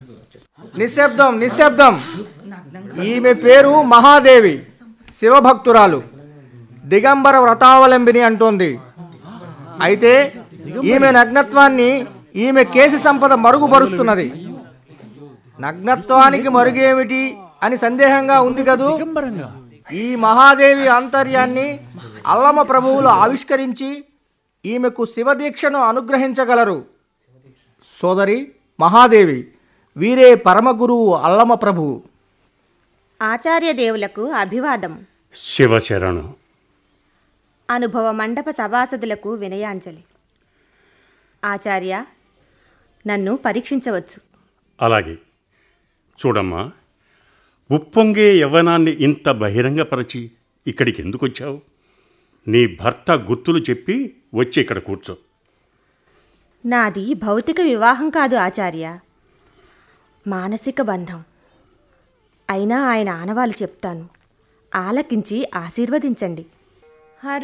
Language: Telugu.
నిశ్శబ్దం నిశ్శబ్దం ఈమె పేరు మహాదేవి శివభక్తురాలు దిగంబర వ్రతావలంబిని అంటోంది అయితే ఈమె నగ్నత్వాన్ని ఈమె కేసి సంపద మరుగుపరుస్తున్నది నగ్నత్వానికి మరుగేమిటి అని సందేహంగా ఉంది కదూ ఈ మహాదేవి ఆంతర్యాన్ని అల్లమ ప్రభువులు ఆవిష్కరించి ఈమెకు శివదీక్షను అనుగ్రహించగలరు సోదరి మహాదేవి వీరే పరమగురువు అల్లమ ప్రభువు ఆచార్య దేవులకు అభివాదం శివశరణు అనుభవ మండప సభాసదులకు వినయాంజలి ఆచార్య నన్ను పరీక్షించవచ్చు అలాగే చూడమ్మా ఉప్పొంగే యవ్వనాన్ని ఇంత బహిరంగపరచి ఇక్కడికి ఎందుకు వచ్చావు నీ భర్త గుర్తులు చెప్పి వచ్చి ఇక్కడ కూర్చో నాది భౌతిక వివాహం కాదు ఆచార్య మానసిక బంధం అయినా ఆయన ఆనవాలు చెప్తాను ఆలకించి ఆశీర్వదించండి